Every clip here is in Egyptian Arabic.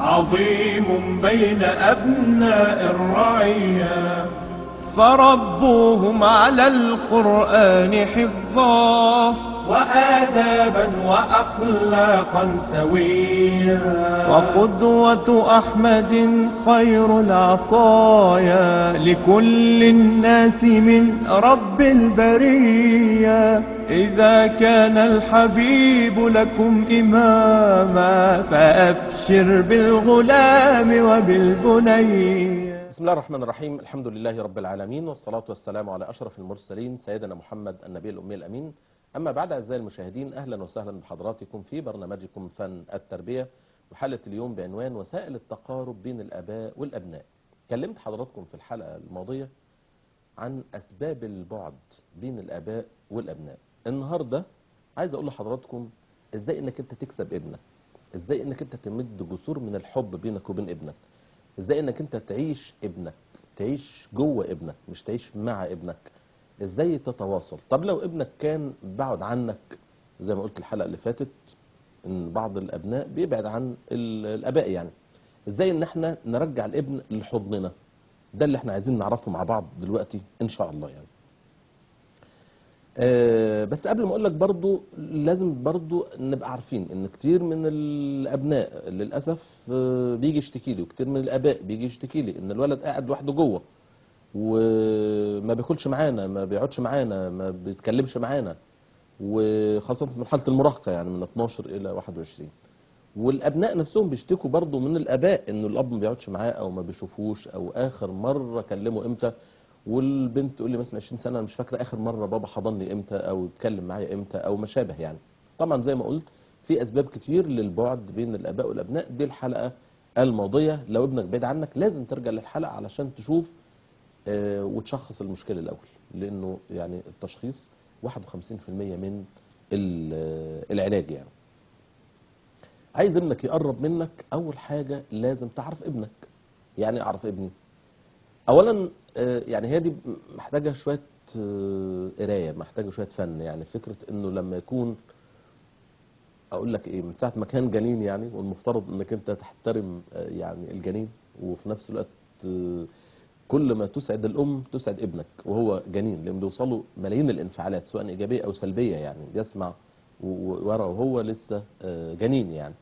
عظيم بين أبناء الرعية فربوهم على القرآن حفظا وآدابا وأخلاقا سويا وقدوة أحمد خير العطايا لكل الناس من رب البرية إذا كان الحبيب لكم إماما فأبشر بالغلام وبالبني بسم الله الرحمن الرحيم الحمد لله رب العالمين والصلاة والسلام على أشرف المرسلين سيدنا محمد النبي الأمي الأمين أما بعد أعزائي المشاهدين أهلا وسهلا بحضراتكم في برنامجكم فن التربية وحلقة اليوم بعنوان وسائل التقارب بين الآباء والأبناء كلمت حضراتكم في الحلقة الماضية عن أسباب البعد بين الآباء والأبناء النهاردة عايز أقول لحضراتكم إزاي إنك أنت تكسب ابنك إزاي إنك أنت تمد جسور من الحب بينك وبين ابنك ازاي انك انت تعيش ابنك تعيش جوه ابنك مش تعيش مع ابنك ازاي تتواصل طب لو ابنك كان بعد عنك زي ما قلت الحلقه اللي فاتت ان بعض الابناء بيبعد عن ال- الاباء يعني ازاي ان احنا نرجع الابن لحضننا ده اللي احنا عايزين نعرفه مع بعض دلوقتي ان شاء الله يعني آه، بس قبل ما اقول لك برضو لازم برضو نبقى عارفين ان كتير من الابناء للاسف آه، بيجي يشتكي لي وكتير من الاباء بيجي يشتكي لي ان الولد قاعد لوحده جوه وما بياكلش معانا ما بيقعدش معانا ما بيتكلمش معانا وخاصه في مرحله المراهقه يعني من 12 الى 21 والابناء نفسهم بيشتكوا برضو من الاباء انه الاب ما بيقعدش معاه او ما بيشوفوش او اخر مره كلمه امتى والبنت تقول لي مثلا 20 سنه انا مش فاكره اخر مره بابا حضني امتى او اتكلم معايا امتى او ما شابه يعني طبعا زي ما قلت في اسباب كتير للبعد بين الاباء والابناء دي الحلقه الماضيه لو ابنك بعيد عنك لازم ترجع للحلقه علشان تشوف آه، وتشخص المشكله الاول لانه يعني التشخيص 51% من ال- العلاج يعني عايز ابنك يقرب منك اول حاجه لازم تعرف ابنك يعني إيه اعرف ابني اولا آه، يعني هي دي محتاجه شويه آه، قرايه محتاجه شويه فن يعني فكره انه لما يكون اقول لك ايه من ساعه ما كان جنين يعني والمفترض انك انت تحترم آه، يعني الجنين وفي نفس الوقت آه، كل ما تسعد الام تسعد ابنك وهو جنين لان بيوصلوا ملايين الانفعالات سواء ايجابيه او سلبيه يعني بيسمع و- و- ورا وهو لسه آه، جنين يعني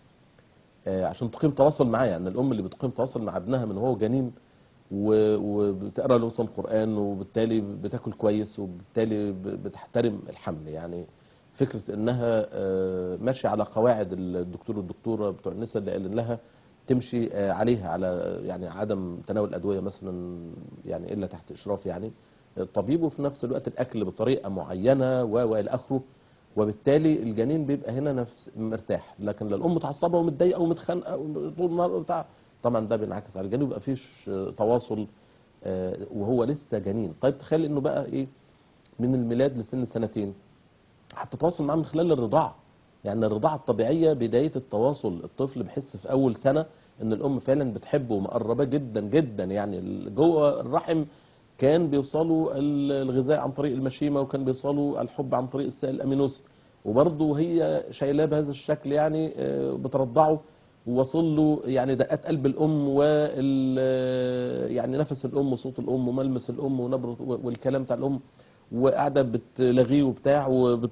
آه، عشان تقيم تواصل معاه يعني الام اللي بتقيم تواصل مع ابنها من وهو جنين و- وبتقرا له مثلا قران وبالتالي بتاكل كويس وبالتالي ب- بتحترم الحمل يعني فكره انها آه، ماشيه على قواعد الدكتور والدكتوره بتوع النساء اللي قال لها تمشي آه، عليها على يعني عدم تناول الادويه مثلا يعني الا تحت اشراف يعني الطبيب وفي نفس الوقت الاكل بطريقه معينه و والى اخره وبالتالي الجنين بيبقى هنا نفس مرتاح لكن لو الام متعصبه ومتضايقه ومتخانقه طول النهار وبتاع طبعا ده بينعكس على الجنين ويبقى فيش آه، تواصل آه، وهو لسه جنين طيب تخيل انه بقى ايه من الميلاد لسن سنتين هتتواصل معاه من خلال الرضاعه يعني الرضاعه الطبيعيه بدايه التواصل الطفل بيحس في اول سنه ان الام فعلا بتحبه ومقرباه جدا جدا يعني ال- جوه الرحم كان بيوصلوا ال- الغذاء عن طريق المشيمه وكان بيوصلوا الحب عن طريق السائل الامينوسي وبرضه هي شايلاه بهذا الشكل يعني آه، بترضعه ووصل له يعني دقات قلب الام وال يعني نفس الام وصوت الام وملمس الام ونبره والكلام بتاع الام وقاعده بتلغيه وبتاع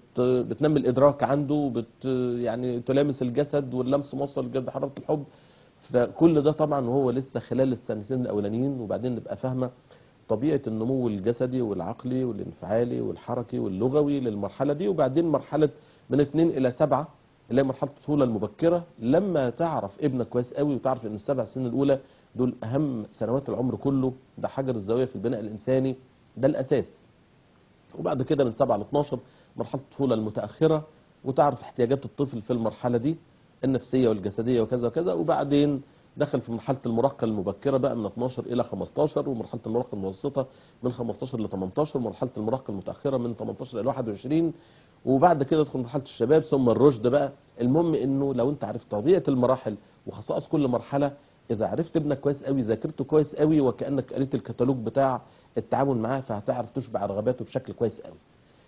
وبتنمي الادراك عنده وبت يعني تلامس الجسد واللمس موصل لجد حراره الحب فكل ده طبعا وهو لسه خلال السنتين الاولانيين وبعدين نبقى فاهمه طبيعه النمو الجسدي والعقلي والانفعالي والحركي واللغوي للمرحله دي وبعدين مرحله من اثنين الى سبعه اللي هي مرحله الطفوله المبكره لما تعرف ابنك كويس قوي وتعرف ان السبع سنين الاولى دول اهم سنوات العمر كله ده حجر الزاويه في البناء الانساني ده الاساس وبعد كده من 7 ل 12 مرحله الطفوله المتاخره وتعرف احتياجات الطفل في المرحله دي النفسيه والجسديه وكذا وكذا وبعدين دخل في مرحله المراهقه المبكره بقى من 12 الى 15 ومرحله المراهقه المتوسطه من 15 ل 18 ومرحله المراهقه المتاخره من 18 الى 21 وبعد كده تدخل مرحله الشباب ثم الرشد بقى المهم انه لو انت عرفت طبيعه المراحل وخصائص كل مرحله اذا عرفت ابنك كويس قوي ذاكرته كويس قوي وكانك قريت الكتالوج بتاع التعامل معاه فهتعرف تشبع رغباته بشكل كويس قوي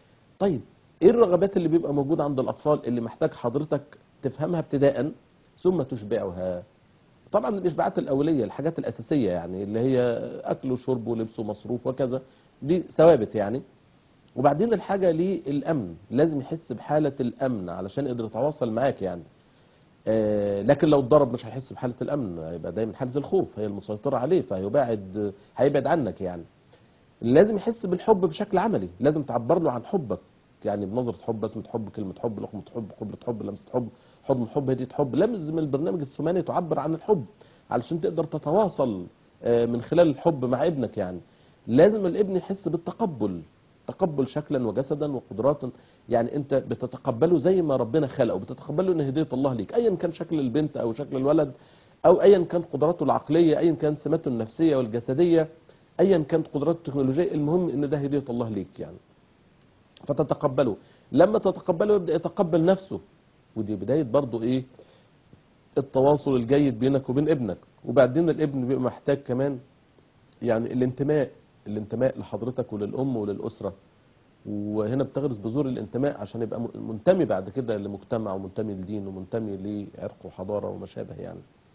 طيب ايه الرغبات اللي بيبقى موجوده عند الاطفال اللي محتاج حضرتك تفهمها ابتداء ثم تشبعها طبعا الاشباعات الاوليه الحاجات الاساسيه يعني اللي هي اكل وشرب ولبس ومصروف وكذا دي ثوابت يعني وبعدين الحاجه للامن لازم يحس بحاله الامن علشان يقدر يتواصل معاك يعني آه، لكن لو اتضرب مش هيحس بحاله الامن هيبقى دايما حاله الخوف هي المسيطره عليه فهيبعد هيبعد عنك يعني لازم يحس بالحب بشكل عملي لازم تعبر له عن حبك يعني بنظرة حب بسمة حب كلمة حب لقمة حب قبلة حب لمسة حب حضن حب هدية حب لازم البرنامج الثماني تعبر عن الحب علشان تقدر تتواصل آه، من خلال الحب مع ابنك يعني لازم الابن يحس بالتقبل تقبل شكلا وجسدا وقدرات يعني انت بتتقبله زي ما ربنا خلقه بتتقبله ان هديه الله ليك ايا كان شكل البنت او شكل الولد او ايا كانت قدراته العقليه ايا كانت سماته النفسيه والجسديه ايا كانت قدراته التكنولوجيه المهم ان ده هديه الله ليك يعني فتتقبله لما تتقبله يبدا يتقبل نفسه ودي بدايه برضو ايه التواصل الجيد بينك وبين ابنك وبعدين الابن بيبقى محتاج كمان يعني الانتماء الانتماء لحضرتك وللام وللاسره وهنا بتغرس بذور الانتماء عشان يبقى م- منتمي بعد كده لمجتمع ومنتمي لدين ومنتمي لعرق وحضاره وما شابه يعني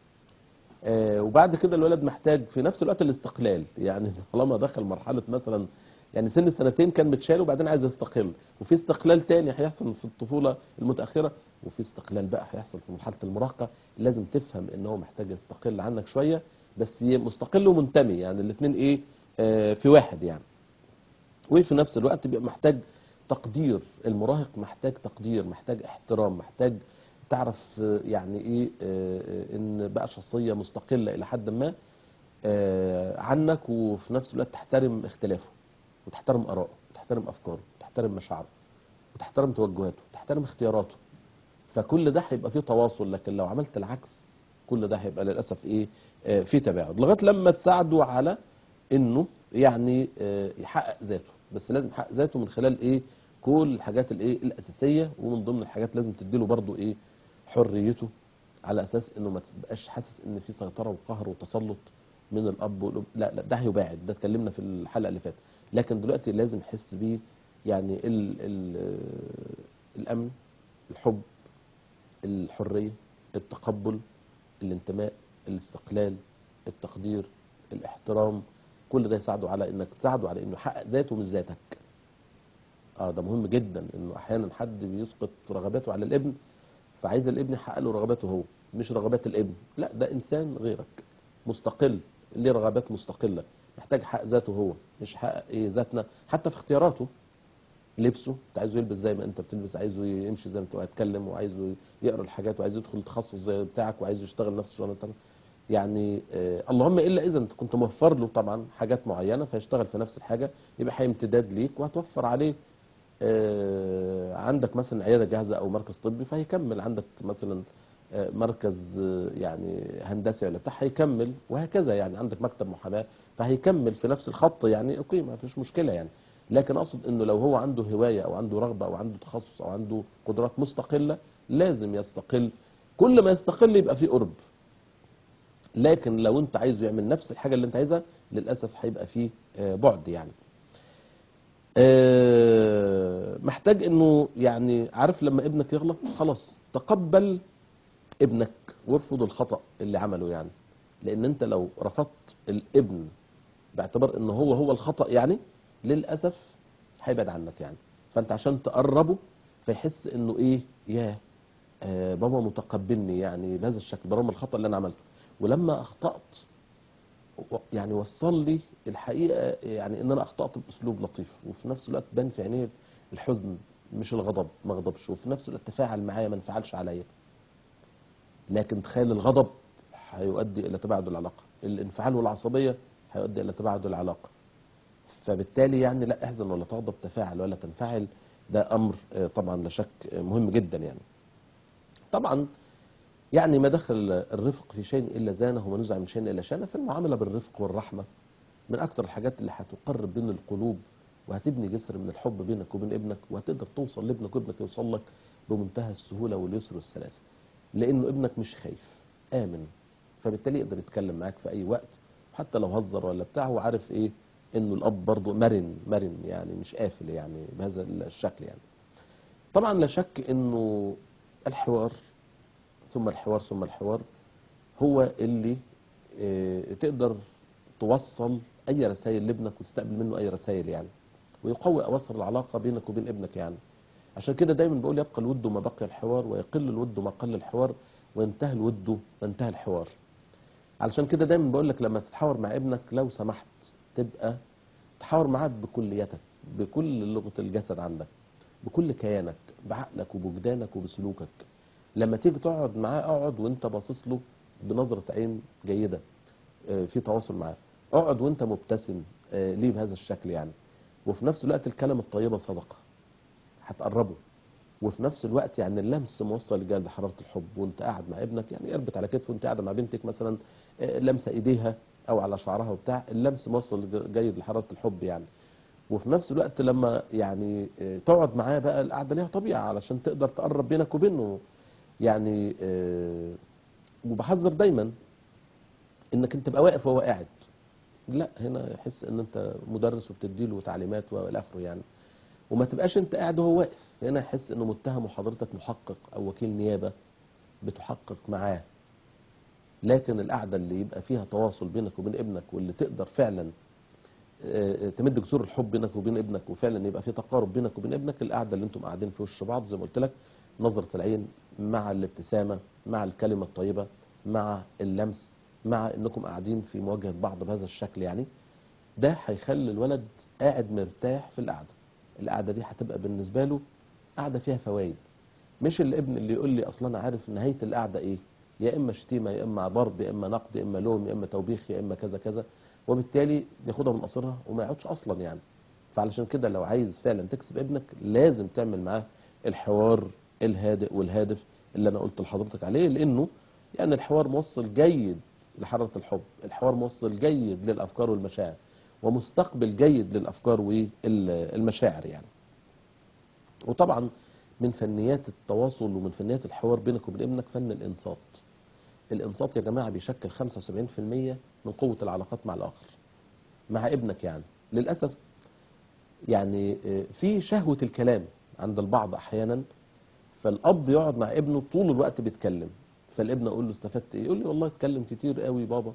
آه، وبعد كده الولد محتاج في نفس الوقت الاستقلال يعني طالما دخل مرحله مثلا يعني سن السنتين كان متشال وبعدين عايز يستقل وفي استقلال تاني هيحصل في الطفوله المتاخره وفي استقلال بقى هيحصل في مرحله المراهقه لازم تفهم ان هو محتاج يستقل عنك شويه بس ي- مستقل ومنتمي يعني الاثنين ايه آه، في واحد يعني وفي نفس الوقت بيبقى محتاج تقدير المراهق محتاج تقدير محتاج احترام محتاج تعرف آه، يعني ايه آه، آه، ان بقى شخصيه مستقله الى حد ما آه، عنك وفي نفس الوقت تحترم اختلافه وتحترم اراءه وتحترم افكاره وتحترم مشاعره وتحترم توجهاته وتحترم اختياراته فكل ده هيبقى فيه تواصل لكن لو عملت العكس كل ده هيبقى للاسف ايه آه، في تباعد لغايه لما تساعده على انه يعني آه، يحقق ذاته بس لازم يحقق ذاته من خلال ايه كل الحاجات الايه الاساسيه ومن ضمن الحاجات لازم تديله برضو ايه حريته على اساس انه ما تبقاش حاسس ان في سيطره وقهر وتسلط من الاب والام لا لا ده هيباعد ده اتكلمنا في الحلقه اللي فاتت لكن دلوقتي لازم يحس بيه يعني ال ال آه، الامن الحب الحريه التقبل الانتماء الاستقلال التقدير الاحترام كل ده يساعده على انك تساعده على انه يحقق ذاته مش ذاتك اه ده مهم جدا انه احيانا حد بيسقط رغباته على الابن فعايز الابن يحقق له رغباته هو مش رغبات الابن لا ده انسان غيرك مستقل ليه رغبات مستقله محتاج يحقق ذاته هو مش يحقق ايه ذاتنا حتى في اختياراته لبسه انت عايزه يلبس زي ما انت بتلبس عايزه يمشي زي ما انت هتكلم وعايزه يقرا الحاجات وعايزه يدخل تخصص زي بتاعك وعايزه يشتغل نفس الشغلانه بتاعتك يعني آه اللهم الا اذا انت كنت موفر له طبعا حاجات معينه فيشتغل في نفس الحاجه يبقى هي امتداد ليك وهتوفر عليه آه عندك مثلا عياده جاهزه او مركز طبي فهيكمل عندك مثلا آه مركز آه يعني هندسي ولا بتاع هيكمل وهكذا يعني عندك مكتب محاماه فهيكمل في نفس الخط يعني اوكي ما فيش مشكله يعني لكن اقصد انه لو هو عنده هوايه او عنده رغبه او عنده تخصص او عنده قدرات مستقله لازم يستقل كل ما يستقل يبقى فيه قرب لكن لو انت عايزه يعمل نفس الحاجه اللي انت عايزها للاسف هيبقى فيه آه، بعد يعني آه، محتاج انه يعني عارف لما ابنك يغلط خلاص تقبل ابنك وارفض الخطأ اللي عمله يعني لان انت لو رفضت الابن باعتبار ان هو هو الخطأ يعني للاسف هيبعد عنك يعني فانت عشان تقربه فيحس انه ايه ياه آه بابا متقبلني يعني بهذا الشكل برغم الخطأ اللي انا عملته ولما اخطأت و- يعني وصل لي الحقيقه يعني ان انا اخطات باسلوب لطيف وفي نفس الوقت بان في عينيه الحزن مش الغضب ما غضبش وفي نفس الوقت تفاعل معايا ما انفعلش عليا لكن تخيل الغضب هيؤدي الى تباعد العلاقه الانفعال والعصبيه هيؤدي الى تباعد العلاقه فبالتالي يعني لا احزن ولا تغضب تفاعل ولا تنفعل ده امر آه، طبعا لا شك آه، مهم جدا يعني طبعا يعني ما دخل الرفق في شيء الا زانه وما نزع من شيء الا شانه فالمعامله بالرفق والرحمه من اكتر الحاجات اللي هتقرب بين القلوب وهتبني جسر من الحب بينك وبين ابنك وهتقدر توصل لابنك وابنك يوصل لك بمنتهى السهوله واليسر والسلاسه لانه ابنك مش خايف امن فبالتالي يقدر يتكلم معاك في اي وقت حتى لو هزر ولا بتاع هو عارف ايه انه الاب برضه مرن مرن يعني مش قافل يعني بهذا الشكل يعني طبعا لا شك انه الحوار ثم الحوار ثم الحوار هو اللي آه، تقدر توصل اي رسائل لابنك وتستقبل منه اي رسائل يعني ويقوي اواصر العلاقه بينك وبين ابنك يعني عشان كده دايما بقول يبقى الود ما بقي الحوار ويقل الود ما قل الحوار وينتهي الود ما انتهى الحوار علشان كده دايما بقول لك لما تتحاور مع ابنك لو سمحت تبقى تحاور معاه بكليتك بكل لغه الجسد عندك بكل كيانك بعقلك وبوجدانك وبسلوكك لما تيجي تقعد معاه اقعد وانت باصص له بنظره عين جيده آه، في تواصل معاه اقعد وانت مبتسم آه، ليه بهذا الشكل يعني وفي نفس الوقت الكلمه الطيبه صدقه هتقربه وفي نفس الوقت يعني اللمس موصل لجلد حراره الحب وانت قاعد مع ابنك يعني اربط على كتفه وانت قاعده مع بنتك مثلا آه، لمسه ايديها او على شعرها وبتاع اللمس موصل لج- جيد لحراره الحب يعني وفي نفس الوقت لما يعني آه، تقعد معاه بقى القعده ليها طبيعه علشان تقدر تقرب بينك وبينه يعني آه، وبحذر دايما انك انت تبقى واقف وهو قاعد لا هنا يحس ان انت مدرس وبتديله تعليمات والى اخره يعني وما تبقاش انت قاعد وهو واقف هنا يحس انه متهم وحضرتك محقق او وكيل نيابه بتحقق معاه لكن القعده اللي يبقى فيها تواصل بينك وبين ابنك واللي تقدر فعلا آه، تمد جسور الحب بينك وبين ابنك وفعلا يبقى في تقارب بينك وبين ابنك القعده اللي انتم قاعدين في وش بعض زي ما قلت لك نظره العين مع الابتسامه مع الكلمه الطيبه مع اللمس مع انكم قاعدين في مواجهه بعض بهذا الشكل يعني ده هيخلي الولد قاعد مرتاح في القعده القعده دي هتبقى بالنسبه له قعده فيها فوائد مش الابن اللي يقول لي اصلا انا عارف نهايه القعده ايه يا اما شتيمه يا اما ضرب يا اما نقد يا اما لوم يا اما توبيخ يا اما كذا كذا وبالتالي ياخدها من قصرها وما يقعدش اصلا يعني فعلشان كده لو عايز فعلا تكسب ابنك لازم تعمل معاه الحوار الهادئ والهادف اللي انا قلت لحضرتك عليه لانه يعني الحوار موصل جيد لحراره الحب الحوار موصل جيد للافكار والمشاعر ومستقبل جيد للافكار والمشاعر يعني وطبعا من فنيات التواصل ومن فنيات الحوار بينك وبين ابنك فن الانصات الانصات يا جماعه بيشكل 75% من قوه العلاقات مع الاخر مع ابنك يعني للاسف يعني آه، في شهوه الكلام عند البعض احيانا فالاب يقعد مع ابنه طول الوقت بيتكلم فالابن اقول له استفدت ايه يقول لي والله اتكلم كتير قوي بابا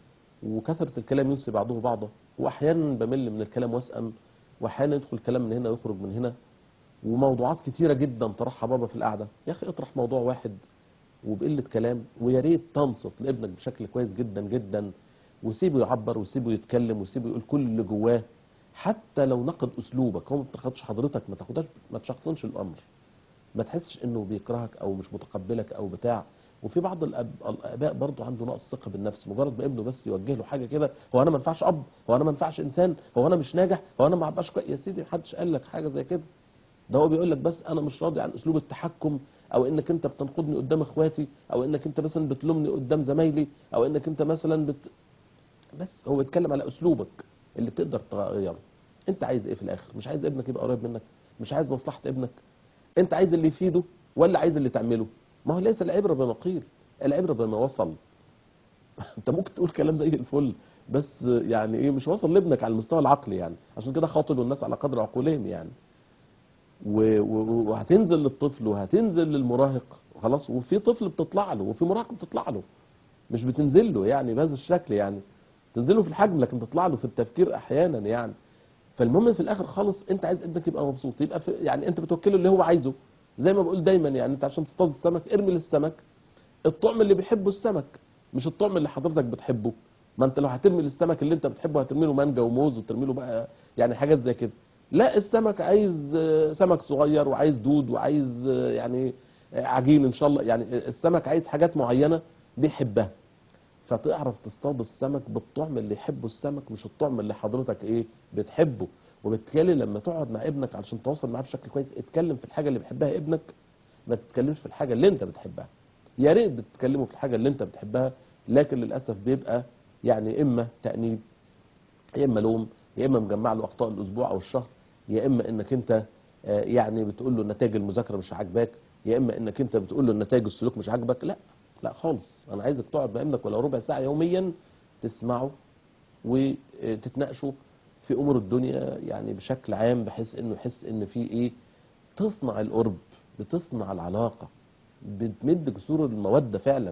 وكثره الكلام ينسي بعضه بعضا واحيانا بمل من الكلام واسال واحيانا يدخل كلام من هنا ويخرج من هنا وموضوعات كتيره جدا طرحها بابا في القعده يا اخي اطرح موضوع واحد وبقله كلام ويا ريت تنصت لابنك بشكل كويس جدا جدا وسيبه يعبر وسيبه يتكلم وسيبه يقول كل اللي جواه حتى لو نقد اسلوبك هو ما بتاخدش حضرتك ما تاخدهاش ما تشخصنش الامر ما تحسش انه بيكرهك او مش متقبلك او بتاع وفي بعض الأب... الاباء برضه عنده نقص ثقه بالنفس مجرد ما ابنه بس يوجه له حاجه كده هو انا ما ينفعش اب هو انا ما ينفعش انسان هو انا مش ناجح هو انا ما ابقاش كويس يا سيدي محدش قال لك حاجه زي كده ده هو بيقول لك بس انا مش راضي عن اسلوب التحكم او انك انت بتنقدني قدام اخواتي او انك انت مثلا بتلومني قدام زمايلي او انك انت مثلا بت... بس هو بيتكلم على اسلوبك اللي تقدر تغيره انت عايز ايه في الاخر مش عايز ابنك يبقى قريب منك مش عايز مصلحه ابنك انت عايز اللي يفيده ولا عايز اللي تعمله ما هو ليس العبره بما قيل العبره بما وصل انت ممكن تقول كلام زي الفل بس يعني ايه مش واصل لابنك على المستوى العقلي يعني عشان كده خاطبوا الناس على قدر عقولهم يعني و- و- وهتنزل للطفل وهتنزل للمراهق خلاص وفي طفل بتطلع له وفي مراهق بتطلع له مش بتنزل له يعني بهذا الشكل يعني تنزله في الحجم لكن تطلع له في التفكير احيانا يعني فالمهم في الاخر خالص انت عايز ابنك يبقى مبسوط يبقى في يعني انت بتوكله اللي هو عايزه زي ما بقول دايما يعني انت عشان تصطاد السمك ارمي للسمك الطعم اللي بيحبه السمك مش الطعم اللي حضرتك بتحبه ما انت لو هترمي للسمك اللي انت بتحبه هترمي له مانجا وموز وترمي له بقى يعني حاجات زي كده لا السمك عايز آه، سمك صغير وعايز دود وعايز آه، يعني آه، عجين ان شاء الله يعني السمك عايز حاجات معينه بيحبها فتعرف تصطاد السمك بالطعم اللي يحبه السمك مش الطعم اللي حضرتك ايه بتحبه وبالتالي لما تقعد مع ابنك علشان تواصل معاه بشكل كويس اتكلم في الحاجه اللي بيحبها ابنك ما تتكلمش في الحاجه اللي انت بتحبها يا ريت بتتكلموا في الحاجه اللي انت بتحبها لكن للاسف بيبقى يعني اما تانيب يا اما لوم يا اما مجمع له اخطاء الاسبوع او الشهر يا اما انك انت آه، يعني بتقول له نتائج المذاكره مش عاجباك يا اما انك انت بتقول له نتائج السلوك مش عاجبك لا لا خالص انا عايزك تقعد مع ابنك ولو ربع ساعه يوميا تسمعه وتتناقشوا في امور الدنيا يعني بشكل عام بحيث انه يحس ان في ايه تصنع القرب بتصنع العلاقه بتمد جسور الموده فعلا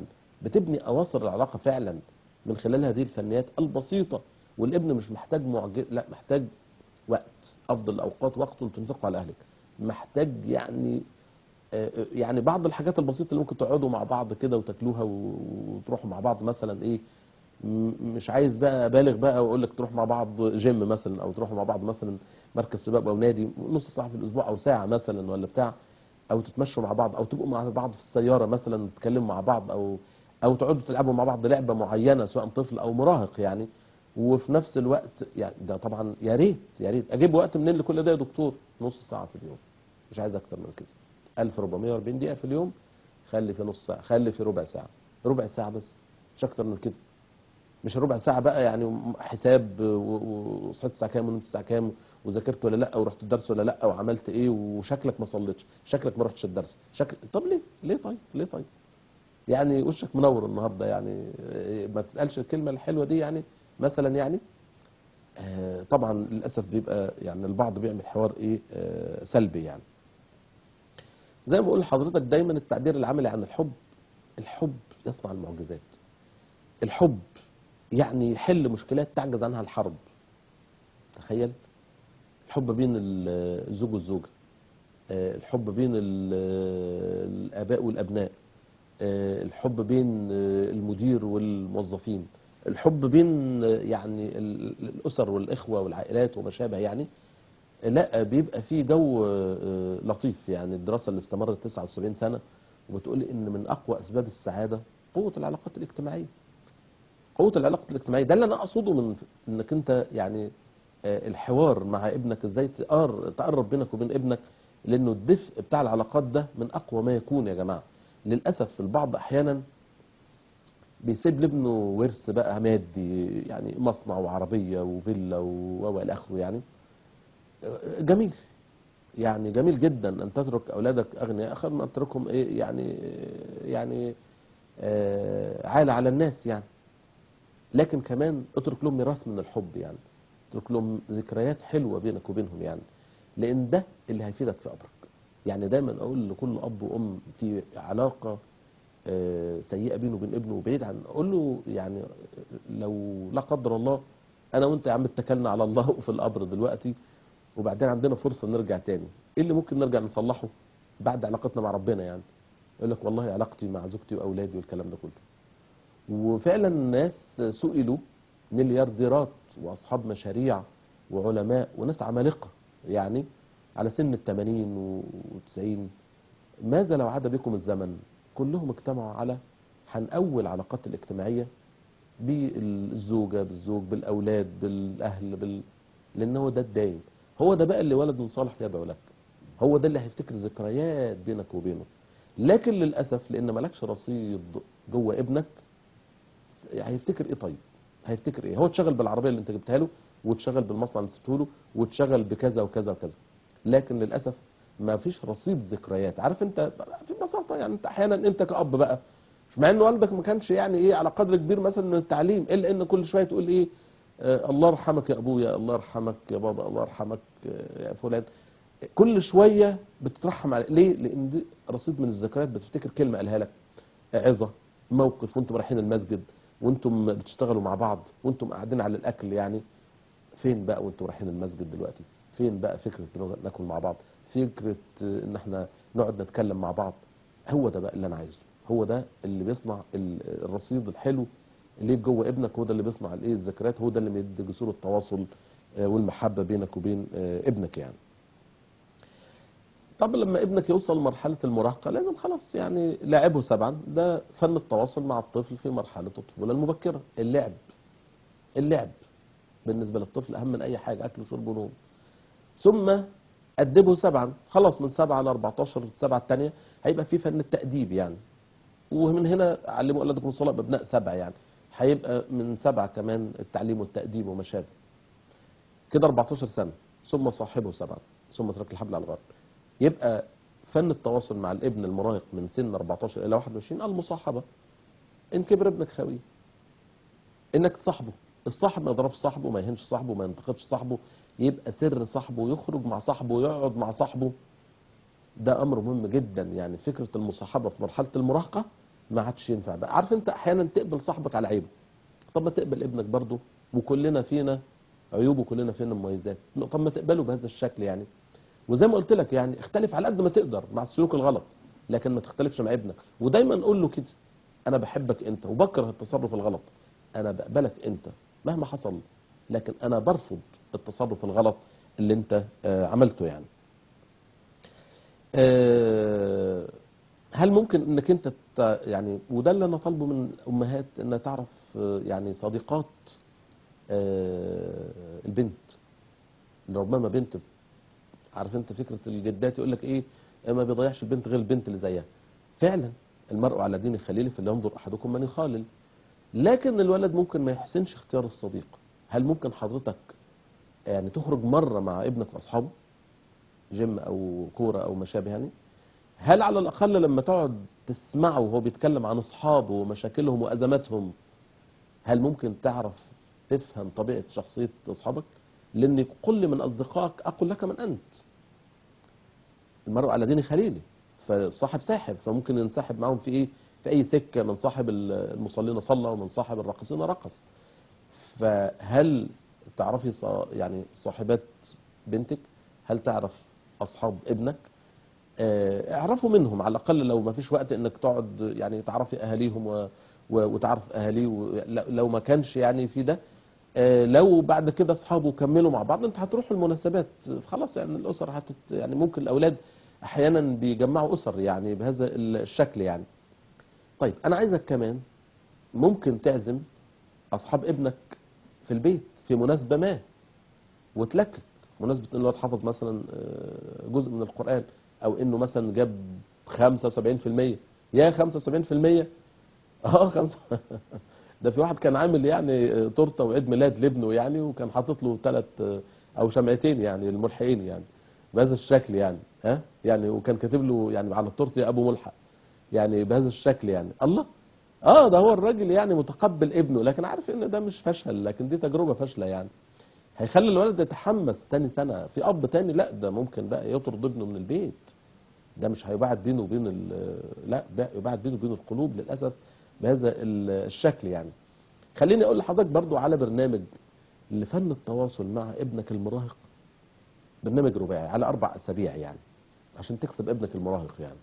بتبني اواصر العلاقه فعلا من خلال هذه الفنيات البسيطه والابن مش محتاج معجز لا محتاج وقت افضل الاوقات وقت تنفقه على اهلك محتاج يعني آه، آه، يعني بعض الحاجات البسيطه اللي ممكن تقعدوا مع بعض كده وتاكلوها و- وتروحوا مع بعض مثلا ايه م- مش عايز بقى ابالغ بقى واقول لك تروح مع بعض جيم مثلا او تروحوا مع بعض مثلا مركز شباب او نادي نص ساعه في الاسبوع او ساعه مثلا ولا بتاع او تتمشوا مع بعض او تبقوا مع بعض في السياره مثلا تتكلموا مع بعض او او تقعدوا تلعبوا مع بعض لعبه معينه سواء طفل او مراهق يعني وفي نفس الوقت يعني ده طبعا يا ريت يا ريت اجيب وقت منين لكل ده يا دكتور نص ساعه في اليوم مش عايز اكتر من كده 1440 دقيقه في اليوم خلي في نص ساعه خلي في ربع ساعه ربع ساعه بس مش اكتر من كده مش ربع ساعه بقى يعني حساب و- و- وصحيت الساعه كام ونمت الساعه كام وذاكرت ولا لا ورحت الدرس ولا لا وعملت ايه وشكلك ما صليتش شكلك ما رحتش الدرس شكل طب ليه ليه طيب ليه طيب يعني وشك منور النهارده يعني إيه، ما تسالش الكلمه الحلوه دي يعني مثلا يعني آه، طبعا للاسف بيبقى يعني البعض بيعمل حوار ايه آه، سلبي يعني زي ما بقول لحضرتك دايما التعبير العملي عن الحب الحب يصنع المعجزات الحب يعني يحل مشكلات تعجز عنها الحرب تخيل الحب بين ال- الزوج والزوجة آه، الحب بين ال- الآباء والأبناء آه، الحب بين آه، المدير والموظفين الحب بين آه، يعني ال- الأسر والإخوة والعائلات وما شابه يعني لا بيبقى فيه جو آه، لطيف يعني الدراسة اللي استمرت 79 سنة وبتقول ان من اقوى اسباب السعادة قوة العلاقات الاجتماعية قوة العلاقة الاجتماعية ده اللي انا اقصده من انك انت يعني آه، الحوار مع ابنك ازاي تقر- تقرب بينك وبين ابنك لانه الدفء بتاع العلاقات ده من اقوى ما يكون يا جماعة للاسف البعض احيانا بيسيب لابنه ورث بقى مادي يعني مصنع وعربية وفيلا و- والى اخره يعني آه، جميل يعني جميل جدا ان تترك اولادك اغنياء خير من ان تتركهم ايه يعني يعني آه، عالة على الناس يعني لكن كمان اترك لهم ميراث من الحب يعني اترك لهم ذكريات حلوه بينك وبينهم يعني لان ده اللي هيفيدك في قبرك يعني دايما اقول لكل اب وام في علاقه آه، سيئه بينه وبين ابنه وبعيد عن اقول له يعني لو لا قدر الله انا وانت يا عم اتكلنا على الله في القبر دلوقتي وبعدين عندنا فرصه نرجع تاني ايه اللي ممكن نرجع نصلحه بعد علاقتنا مع ربنا يعني يقول لك والله علاقتي مع زوجتي واولادي والكلام ده كله وفعلا الناس سئلوا مليارديرات واصحاب مشاريع وعلماء وناس عمالقه يعني على سن الثمانين والتسعين ماذا لو عاد بكم الزمن كلهم اجتمعوا على هنقوي العلاقات الاجتماعيه بالزوجه بالزوج بالاولاد بالاهل بال... لان هو ده الدايم هو ده بقى اللي ولد من صالح يدعو لك هو ده اللي هيفتكر ذكريات بينك وبينه لكن للاسف لان مالكش رصيد جوه ابنك هيفتكر ايه طيب هيفتكر ايه هو اتشغل بالعربيه اللي انت جبتها له واتشغل بالمصنع اللي سبته له واتشغل بكذا وكذا وكذا لكن للاسف ما فيش رصيد ذكريات عارف انت في بساطه يعني انت احيانا انت كاب بقى مع ان والدك ما كانش يعني ايه على قدر كبير مثلا من التعليم الا ان كل شويه تقول ايه آه الله يرحمك يا ابويا الله يرحمك يا بابا الله يرحمك آه يا فلان كل شويه بتترحم عليه ليه لان دي رصيد من الذكريات بتفتكر كلمه قالها لك عظه موقف وانتم رايحين المسجد وانتم بتشتغلوا مع بعض وانتم قاعدين على الاكل يعني فين بقى وانتم رايحين المسجد دلوقتي فين بقى فكره إن ناكل مع بعض فكره آه، ان احنا نقعد نتكلم مع بعض هو ده بقى اللي انا عايزه هو ده اللي بيصنع ال- الرصيد الحلو اللي جوه ابنك هو ده اللي بيصنع الايه الذكريات هو ده اللي بيدي جسور التواصل آه، والمحبه بينك وبين آه، ابنك يعني طب لما ابنك يوصل لمرحلة المراهقة لازم خلاص يعني لاعبه سبعا ده فن التواصل مع الطفل في مرحلة الطفولة المبكرة اللعب اللعب بالنسبة للطفل أهم من أي حاجة أكل وشرب ونوم ثم أدبه سبعا خلاص من سبعة ل 14 السبعة الثانية هيبقى في فن التأديب يعني ومن هنا علموا أولادكم الصلاة بأبناء سبع يعني هيبقى من سبعة كمان التعليم والتأديب وما شابه كده 14 سنة ثم صاحبه سبعا ثم ترك الحبل على الغرب يبقى فن التواصل مع الابن المراهق من سن 14 الى 21 المصاحبه ان كبر ابنك خويه انك تصاحبه الصاحب ما يضربش صاحبه ما يهنش صاحبه ما ينتقدش صاحبه يبقى سر صاحبه يخرج مع صاحبه يقعد مع صاحبه ده امر مهم جدا يعني فكره المصاحبه في مرحله المراهقه ما عادش ينفع بقى عارف انت احيانا تقبل صاحبك على عيبه طب ما تقبل ابنك برضه وكلنا فينا عيوب وكلنا فينا مميزات طب ما تقبله بهذا الشكل يعني وزي ما قلت لك يعني اختلف على قد ما تقدر مع السلوك الغلط لكن ما تختلفش مع ابنك ودايما قول له كده انا بحبك انت وبكره التصرف الغلط انا بقبلك انت مهما حصل لكن انا برفض التصرف الغلط اللي انت آه، عملته يعني آه، هل ممكن انك انت ت- يعني وده اللي انا طالبه من الامهات انها تعرف آه، يعني صديقات آه، البنت ربما بنت عارف انت فكره الجدات يقول لك ايه ما بيضيعش البنت غير البنت اللي زيها فعلا المرء على دين خليله فلينظر احدكم من يخالل لكن الولد ممكن ما يحسنش اختيار الصديق هل ممكن حضرتك يعني تخرج مره مع ابنك واصحابه جيم او كوره او ما شابه يعني هل على الاقل لما تقعد تسمعه وهو بيتكلم عن اصحابه ومشاكلهم وازماتهم هل ممكن تعرف تفهم طبيعه شخصيه اصحابك لان كل من اصدقائك اقول لك من انت المرء على دين خليله فالصاحب ساحب فممكن ينسحب معاهم في ايه في اي سكه من صاحب المصلين صلى ومن صاحب الراقصين رقص فهل تعرفي صا- يعني صاحبات بنتك هل تعرف اصحاب ابنك آه، اعرفوا منهم على الاقل لو ما فيش وقت انك تقعد يعني تعرفي اهاليهم و... و... وتعرف اهاليه و... ل- لو ما كانش يعني في ده آه، لو بعد كده اصحابه كملوا مع بعض انت هتروحوا المناسبات خلاص يعني الاسر هتت يعني ممكن الاولاد احيانا بيجمعوا اسر يعني بهذا الشكل يعني طيب انا عايزك كمان ممكن تعزم اصحاب ابنك في البيت في مناسبه ما وتلكك مناسبه ان الواد حفظ مثلا آه، جزء من القران او انه مثلا جاب 75% يا 75% اه خمسة ده في واحد كان عامل يعني آه، تورته وعيد ميلاد لابنه يعني وكان حاطط له ثلاث او شمعتين يعني الملحقين يعني بهذا الشكل يعني ها يعني وكان كاتب له يعني على التورته يا ابو ملحق يعني بهذا الشكل يعني الله اه ده هو الراجل يعني متقبل ابنه لكن عارف ان ده مش فشل لكن دي تجربه فاشله يعني هيخلي الولد يتحمس تاني سنه في اب تاني لا ده ممكن بقى يطرد ابنه من البيت ده مش هيبعد بينه وبين ال- لا بقى يبعد بينه وبين القلوب للاسف بهذا ال- الشكل يعني خليني اقول لحضرتك برضو على برنامج لفن التواصل مع ابنك المراهق برنامج رباعي على اربع اسابيع يعني عشان تكسب ابنك المراهق يعني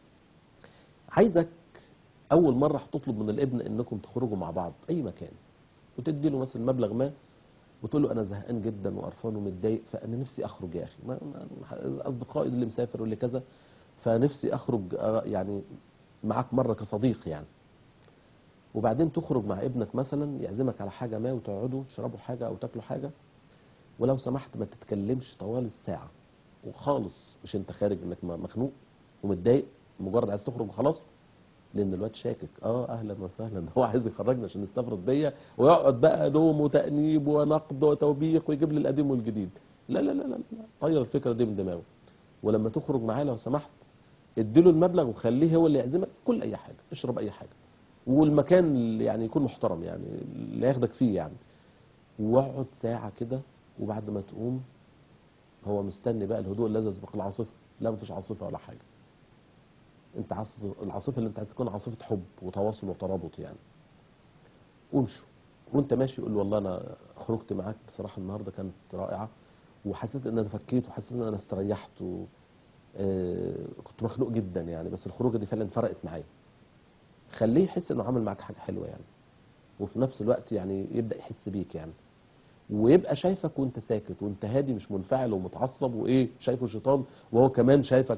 عايزك اول مره هتطلب من الابن انكم تخرجوا مع بعض اي مكان وتدي له مثلا مبلغ ما وتقول له انا زهقان جدا وقرفان ومتضايق فانا نفسي اخرج يا اخي ما ما- اصدقائي اللي مسافر واللي كذا فنفسي اخرج آه، يعني معاك مره كصديق يعني وبعدين تخرج مع ابنك مثلا يعزمك على حاجه ما وتقعدوا تشربوا حاجه او تاكلوا حاجه ولو سمحت ما تتكلمش طوال الساعه وخالص مش انت خارج انك م- مخنوق ومتضايق مجرد عايز تخرج وخلاص لان الواد شاكك اه اهلا وسهلا هو عايز يخرجنا عشان يستفرد بيا ويقعد بقى لوم وتانيب ونقد وتوبيخ ويجيب لي القديم والجديد لا لا لا لا لا. طير الفكره دي من دماغه ولما تخرج معاه لو سمحت اديله المبلغ وخليه هو اللي يعزمك كل اي حاجه اشرب اي حاجه والمكان اللي يعني يكون محترم يعني اللي ياخدك فيه يعني واقعد ساعه كده وبعد ما تقوم هو مستني بقى الهدوء الذي يسبق العاصفه لا مفيش عاصفه ولا حاجه انت عاصف العاصفه اللي انت عايز تكون عاصفه حب وتواصل وترابط يعني وامشوا وانت ماشي قول له والله انا خرجت معاك بصراحه النهارده كانت رائعه وحسيت ان انا فكيت وحسيت ان انا استريحت و... آه، كنت مخنوق جدا يعني بس الخروجه دي فعلا فرقت معايا خليه يحس انه عمل معاك حاجه حلوه يعني وفي نفس الوقت يعني يبدا يحس بيك يعني ويبقى شايفك وانت ساكت وانت هادي مش منفعل ومتعصب وايه شايفه شيطان وهو كمان شايفك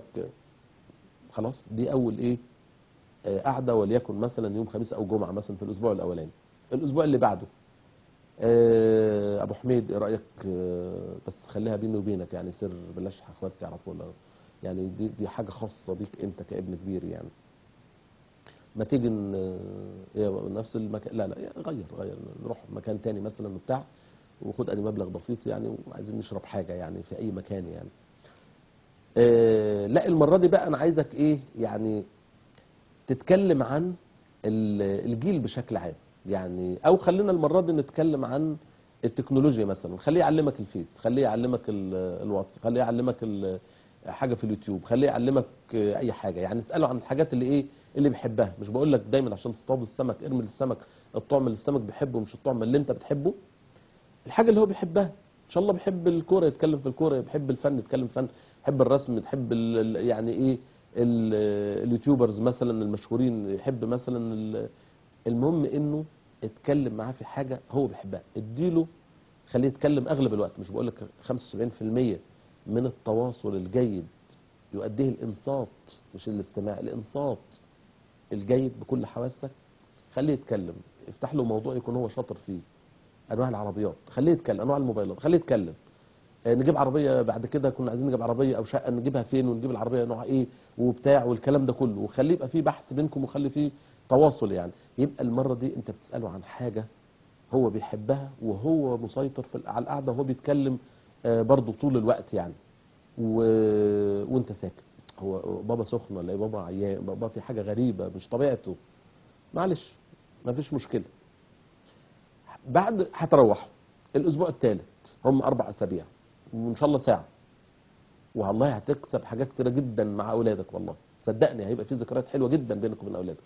خلاص دي اول ايه آه، قعده وليكن مثلا يوم خميس او جمعه مثلا في الاسبوع الاولاني الاسبوع اللي بعده آه، ابو حميد ايه رايك آه، بس خليها بيني وبينك يعني سر بلاش اخواتك يعرفوا ولا يعني دي دي حاجه خاصه بيك انت كابن كبير يعني ما تيجي ن- إيه، نفس المكان لا لا يعني غير غير نروح مكان تاني مثلا وبتاع وخد ادي مبلغ بسيط يعني وعايزين نشرب حاجه يعني في اي مكان يعني آه، لا المره دي بقى انا عايزك ايه يعني تتكلم عن ال- الجيل بشكل عام يعني او خلينا المره دي نتكلم عن التكنولوجيا مثلا خليه يعلمك الفيس خليه يعلمك ال- الواتس خليه يعلمك ال- حاجه في اليوتيوب خليه يعلمك آه، اي حاجه يعني اساله عن الحاجات اللي ايه اللي بيحبها مش بقول لك دايما عشان تصطاد السمك ارمي السمك الطعم اللي السمك بيحبه مش الطعم اللي انت بتحبه الحاجه اللي هو بيحبها ان شاء الله بيحب الكوره يتكلم في الكوره بيحب الفن يتكلم فن يحب الرسم يحب ال- ال- يعني ايه ال- اليوتيوبرز مثلا المشهورين يحب مثلا ال- المهم انه اتكلم معاه في حاجه هو بيحبها اديله خليه يتكلم اغلب الوقت مش بقول لك 75% من التواصل الجيد يؤديه الانصات مش الاستماع الانصات الجيد بكل حواسك خليه يتكلم افتح له موضوع يكون هو شاطر فيه انواع العربيات خليه يتكلم انواع الموبايلات خليه يتكلم آه، نجيب عربيه بعد كده كنا عايزين نجيب عربيه او شقه نجيبها فين ونجيب العربيه نوعها ايه وبتاع والكلام ده كله وخليه يبقى فيه بحث بينكم وخلي فيه تواصل يعني يبقى المره دي انت بتساله عن حاجه هو بيحبها وهو مسيطر في على القعده وهو بيتكلم آه، برضه طول الوقت يعني و... وانت ساكت هو بابا سخن ولا إيه؟ بابا عيان بابا في حاجه غريبه مش طبيعته معلش ما فيش مشكله بعد هتروحوا الاسبوع الثالث هم اربع اسابيع وان شاء الله ساعه والله هتكسب حاجات كتيره جدا مع اولادك والله صدقني هيبقى في ذكريات حلوه جدا بينك وبين اولادك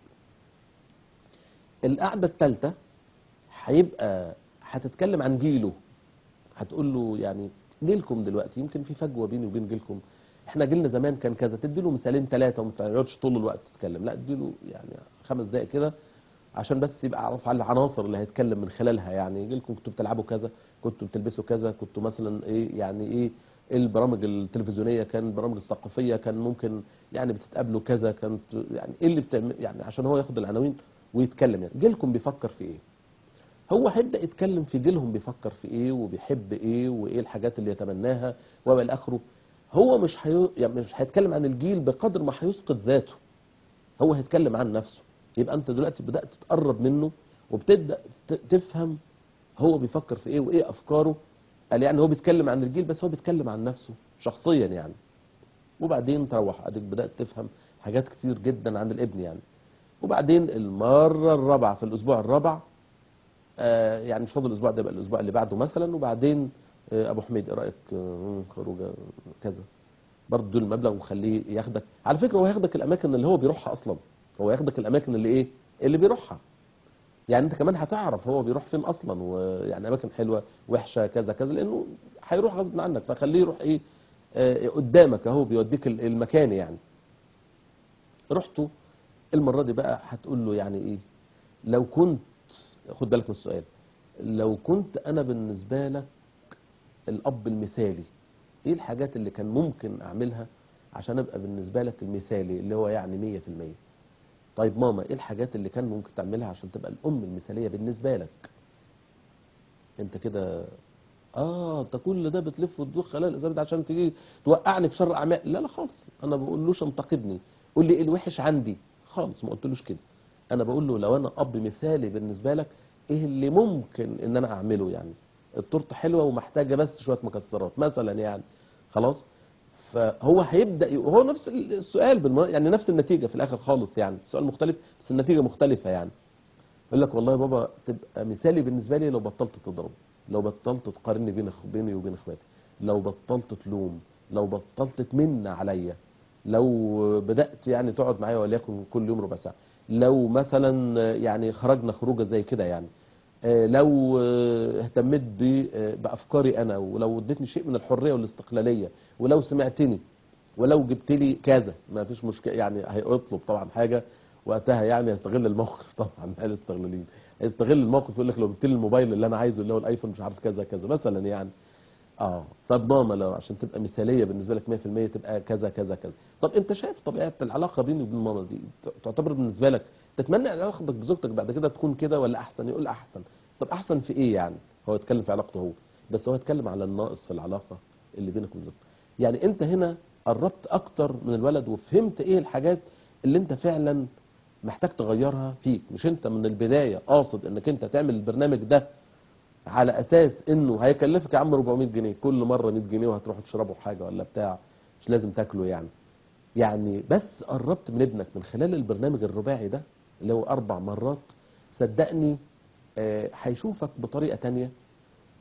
القعده الثالثه هيبقى هتتكلم عن جيله هتقول له يعني جيلكم دلوقتي يمكن في فجوه بيني وبين جيلكم احنا جيلنا زمان كان كذا تدي له مثالين ثلاثه وما تقعدش طول الوقت تتكلم لا ادي له يعني خمس دقائق كده عشان بس يبقى عارف على العناصر اللي هيتكلم من خلالها يعني جيلكم كنتوا بتلعبوا كذا كنتوا بتلبسوا كذا كنتوا مثلا ايه يعني ايه إيه البرامج التلفزيونيه كان البرامج الثقافيه كان ممكن يعني بتتقابلوا كذا كانت يعني ايه اللي بتعمل يعني عشان هو ياخد العناوين ويتكلم يعني جيلكم بيفكر في ايه هو هيبدا يتكلم في جيلهم بيفكر في ايه وبيحب ايه وايه الحاجات اللي يتمناها والى اخره هو مش حي... يعني مش هيتكلم عن الجيل بقدر ما هيسقط ذاته هو هيتكلم عن نفسه يبقى انت دلوقتي بدات تقرب منه وبتبدا ت- تفهم هو بيفكر في ايه وايه افكاره قال يعني هو بيتكلم عن الجيل بس هو بيتكلم عن نفسه شخصيا يعني وبعدين تروح اديك بدات تفهم حاجات كتير جدا عن الابن يعني وبعدين المره الرابعه في الاسبوع الرابع آه يعني مش فاضل الاسبوع ده يبقى الاسبوع اللي بعده مثلا وبعدين آه ابو حميد ايه رايك آه، خروجه كذا برضه دول المبلغ وخليه ياخدك على فكره هو هياخدك الاماكن اللي هو بيروحها اصلا هو ياخدك الاماكن اللي ايه اللي بيروحها يعني انت كمان هتعرف هو بيروح فين اصلا ويعني اماكن حلوه وحشه كذا كذا لانه هيروح غصب عنك فخليه يروح ايه آه قدامك اهو بيوديك ال- المكان يعني رحتوا المره دي بقى هتقول له يعني ايه لو كنت خد بالك من السؤال لو كنت انا بالنسبه لك الاب المثالي ايه الحاجات اللي كان ممكن اعملها عشان ابقى بالنسبه لك المثالي اللي هو يعني 100% طيب ماما ايه الحاجات اللي كان ممكن تعملها عشان تبقى الام المثاليه بالنسبه لك انت كده اه انت كل ده بتلف وتدور خلال الاسبوع ده عشان تيجي توقعني في شر اعمال لا لا خالص انا ما بقولوش انتقدني قول لي ايه الوحش عندي خالص ما قلتلوش كده انا بقول له لو انا اب مثالي بالنسبه لك ايه اللي ممكن ان انا اعمله يعني التورته حلوه ومحتاجه بس شويه مكسرات مثلا يعني خلاص فهو هيبدا ي- هو نفس السؤال بالمر... يعني نفس النتيجه في الاخر خالص يعني السؤال مختلف بس النتيجه مختلفه يعني يقول لك والله يا بابا تبقى مثالي بالنسبه لي لو بطلت تضرب لو بطلت تقارني بين أخ- بيني وبين اخواتي لو بطلت تلوم لو بطلت تمن عليا لو بدات يعني تقعد معايا وليكن كل يوم ربع ساعه لو مثلا يعني خرجنا خروجه زي كده يعني آه، لو آه، اهتميت ب- آه، بافكاري انا ولو اديتني شيء من الحريه والاستقلاليه ولو سمعتني ولو جبت لي كذا ما فيش مشكله يعني هيطلب طبعا حاجه وقتها يعني يستغل الموقف طبعا قال استغلالين يستغل الموقف يقول لك لو جبت لي الموبايل اللي انا عايزه اللي هو الايفون مش عارف كذا كذا مثلا يعني اه طب ماما لو عشان تبقى مثاليه بالنسبه لك 100% تبقى كذا كذا كذا طب انت شايف طبيعه العلاقه بيني وبين ماما دي ت- تعتبر بالنسبه لك تتمنى علاقتك بزوجتك بعد كده تكون كده ولا احسن يقول احسن طب احسن في ايه يعني هو يتكلم في علاقته هو بس هو يتكلم على الناقص في العلاقه اللي بينك وبين زوجتك يعني انت هنا قربت اكتر من الولد وفهمت ايه الحاجات اللي انت فعلا محتاج تغيرها فيك مش انت من البدايه قاصد انك انت تعمل البرنامج ده على اساس انه هيكلفك يا عم 400 جنيه كل مره 100 جنيه وهتروحوا تشربوا حاجه ولا بتاع مش لازم تاكلوا يعني يعني بس قربت من ابنك من خلال البرنامج الرباعي ده اللي هو اربع مرات صدقني آه، هيشوفك بطريقه تانية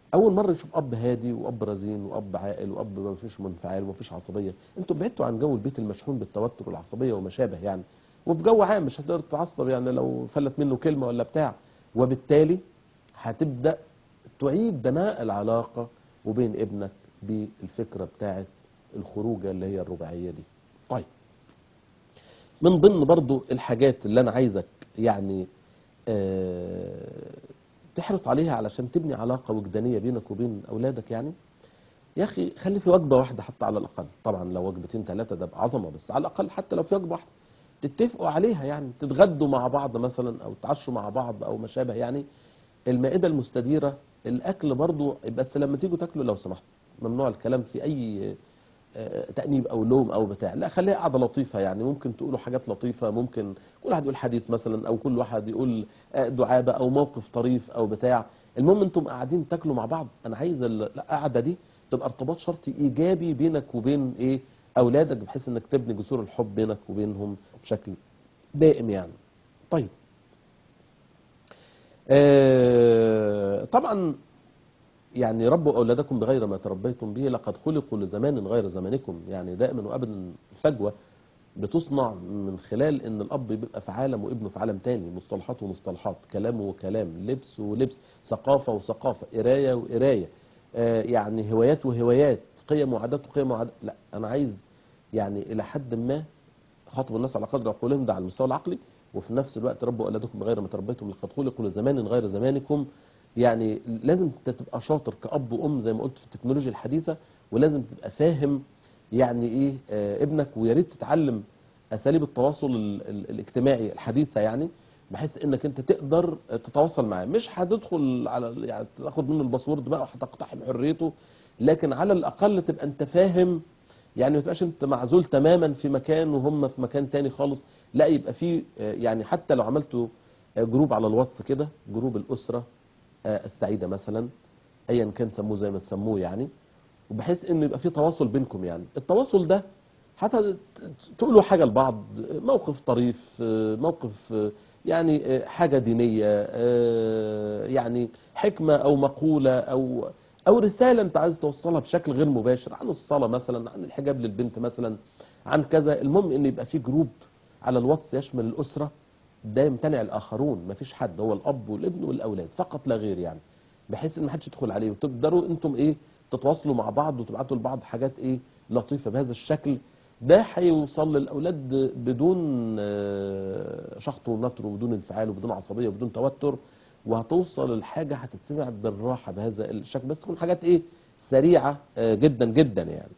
اول مره يشوف اب هادي واب رزين واب عاقل واب ما فيش منفعل وما فيش عصبيه انتوا بعدتوا عن جو البيت المشحون بالتوتر والعصبيه وما شابه يعني وفي جو عام مش هتقدر تتعصب يعني لو فلت منه كلمه ولا بتاع وبالتالي هتبدا تعيد بناء العلاقه وبين ابنك بالفكره بتاعت الخروجه اللي هي الرباعيه دي طيب من ضمن برضو الحاجات اللي انا عايزك يعني آه تحرص عليها علشان تبني علاقه وجدانيه بينك وبين اولادك يعني يا اخي خلي في وجبه واحده حتى على الاقل طبعا لو وجبتين ثلاثه ده بعظمه بس على الاقل حتى لو في وجبه واحده تتفقوا عليها يعني تتغدوا مع بعض مثلا او تعشوا مع بعض او ما شابه يعني المائده المستديره الاكل برضو بس لما تيجوا تاكلوا لو سمحت ممنوع الكلام في اي آه، تأنيب أو لوم أو بتاع لا خليها قاعدة لطيفة يعني ممكن تقولوا حاجات لطيفة ممكن كل واحد يقول حديث مثلا أو كل واحد يقول آه، دعابة أو موقف طريف أو بتاع المهم أنتم قاعدين تاكلوا مع بعض أنا عايز القعدة دي تبقى ارتباط شرطي إيجابي بينك وبين إيه أولادك بحيث إنك تبني جسور الحب بينك وبينهم بشكل دائم يعني طيب آه طبعا يعني ربوا أولادكم بغير ما تربيتم به لقد خلقوا لزمان غير زمانكم يعني دائما وأبدا الفجوة بتصنع من خلال ان الاب بيبقى في عالم وابنه في عالم تاني مصطلحات ومصطلحات كلام وكلام لبس ولبس ثقافة وثقافة قراية وقراية آه يعني هوايات وهوايات قيم وعادات وقيم وعادات لا انا عايز يعني الى حد ما خاطب الناس على قدر عقولهم ده على المستوى العقلي وفي نفس الوقت ربوا اولادكم بغير ما تربيتم لقد خلقوا لزمان غير زمانكم يعني لازم انت تبقى شاطر كأب وأم زي ما قلت في التكنولوجيا الحديثة ولازم تبقى فاهم يعني ايه آه ابنك ويا ريت تتعلم اساليب التواصل ال ال الاجتماعي الحديثة يعني بحيث انك انت تقدر تتواصل معاه مش هتدخل على يعني تاخد منه الباسورد بقى وهتقتحم حريته لكن على الاقل تبقى انت فاهم يعني ما تبقاش انت معزول تماما في مكان وهم في مكان تاني خالص لا يبقى في آه، يعني حتى لو عملتوا آه، جروب على الواتس كده جروب الاسره آه، السعيده مثلا ايا كان سموه زي ما تسموه يعني وبحيث انه يبقى في تواصل بينكم يعني التواصل ده حتى ت- تقولوا حاجه لبعض موقف طريف آه، موقف آه، يعني آه، حاجه دينيه آه، يعني حكمه او مقوله او او رساله انت عايز توصلها بشكل غير مباشر عن الصلاه مثلا عن الحجاب للبنت مثلا عن كذا المهم ان يبقى في جروب على الواتس يشمل الاسره ده يمتنع الاخرون مفيش حد هو الاب والابن والاولاد فقط لا غير يعني بحيث ان ما حدش يدخل عليه وتقدروا انتم ايه تتواصلوا مع بعض وتبعتوا لبعض حاجات ايه لطيفه بهذا الشكل ده هيوصل للاولاد بدون آه، شخط ونطر وبدون انفعال وبدون عصبيه وبدون توتر وهتوصل لحاجه هتتسمع بالراحه بهذا الشكل بس تكون حاجات ايه سريعه آه، جدا جدا يعني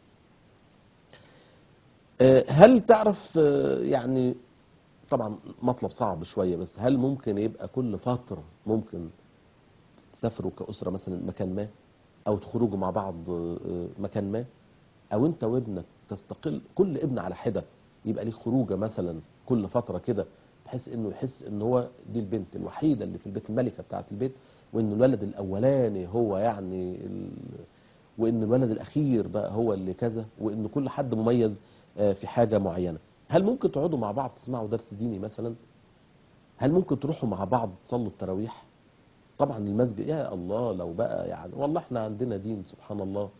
آه، هل تعرف آه، يعني طبعا مطلب صعب شويه بس هل ممكن يبقى كل فتره ممكن تسافروا كاسره مثلا مكان ما او تخرجوا مع بعض آه، مكان ما او انت وابنك تستقل كل ابن على حده يبقى ليه خروجه مثلا كل فتره كده بحيث انه يحس ان هو دي البنت الوحيده اللي في البيت الملكه بتاعه البيت وان الولد الاولاني هو يعني ال... وان الولد الاخير بقى هو اللي كذا وان كل حد مميز آه، في حاجه معينه هل ممكن تقعدوا مع بعض تسمعوا درس ديني مثلا هل ممكن تروحوا مع بعض تصلوا التراويح طبعا المسجد يا الله لو بقى يعني والله احنا عندنا دين سبحان الله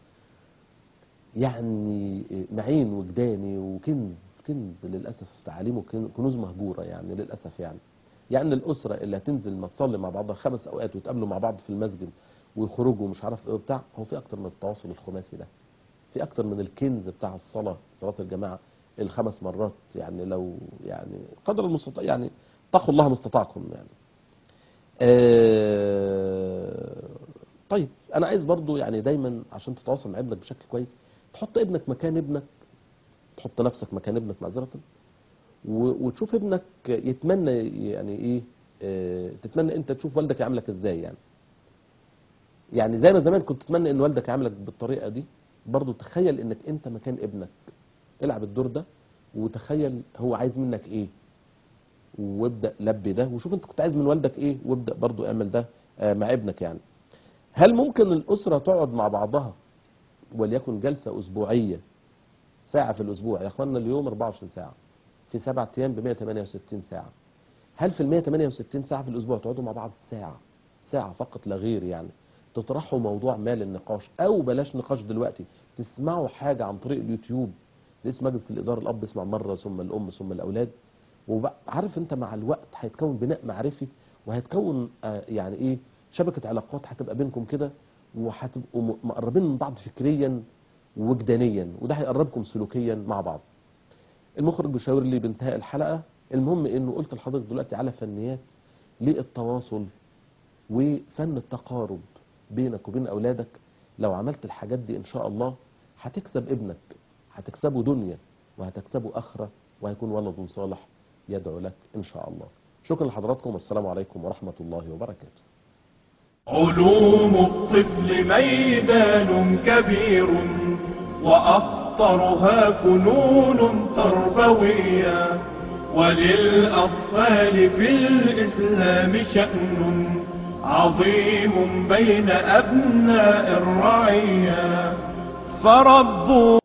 يعني معين وجداني وكنز كنز للاسف تعاليمه كن- كنوز مهجوره يعني للاسف يعني يعني الاسره اللي هتنزل ما تصلي مع بعضها خمس اوقات ويتقابلوا مع بعض في المسجد ويخرجوا مش عارف ايه وبتاع هو في اكتر من التواصل الخماسي ده في اكتر من الكنز بتاع الصلاه صلاه الجماعه الخمس مرات يعني لو يعني قدر المستطاع يعني اتقوا الله ما استطعتم يعني آه، طيب انا عايز برضو يعني دايما عشان تتواصل مع ابنك بشكل كويس تحط ابنك مكان ابنك تحط نفسك مكان ابنك معذرة و- وتشوف ابنك يتمنى يعني ايه آه، تتمنى انت تشوف والدك يعاملك ازاي يعني يعني زي ما زمان كنت تتمنى ان والدك يعاملك بالطريقه دي برضو تخيل انك انت مكان ابنك العب الدور ده وتخيل هو عايز منك ايه وابدا لبي ده وشوف انت كنت عايز من والدك ايه وابدا برضو اعمل ده آه، مع ابنك يعني هل ممكن الاسره تقعد مع بعضها وليكن جلسه اسبوعيه ساعه في الاسبوع يا اخوانا اليوم 24 ساعه في سبعة ايام ب 168 ساعه هل في ال 168 ساعه في الاسبوع تقعدوا مع بعض ساعه ساعه فقط لا غير يعني تطرحوا موضوع ما للنقاش او بلاش نقاش دلوقتي تسمعوا حاجه عن طريق اليوتيوب رئيس مجلس الاداره الاب يسمع مره ثم الام ثم الاولاد وعارف انت مع الوقت هيتكون بناء معرفي وهيتكون آه، يعني ايه شبكه علاقات هتبقى بينكم كده وهتبقوا م- مقربين من بعض فكريا ووجدانيا وده هيقربكم سلوكيا مع بعض المخرج بيشاور لي بانتهاء الحلقه المهم انه قلت لحضرتك دلوقتي على فنيات للتواصل وفن التقارب بينك وبين اولادك لو عملت الحاجات دي ان شاء الله هتكسب ابنك هتكسبه دنيا وهتكسبه اخره وهيكون ولد صالح يدعو لك ان شاء الله شكرا لحضراتكم والسلام عليكم ورحمه الله وبركاته علوم الطفل ميدان كبير وأخطرها فنون تربوية وللأطفال في الإسلام شأن عظيم بين أبناء الرعية فربوا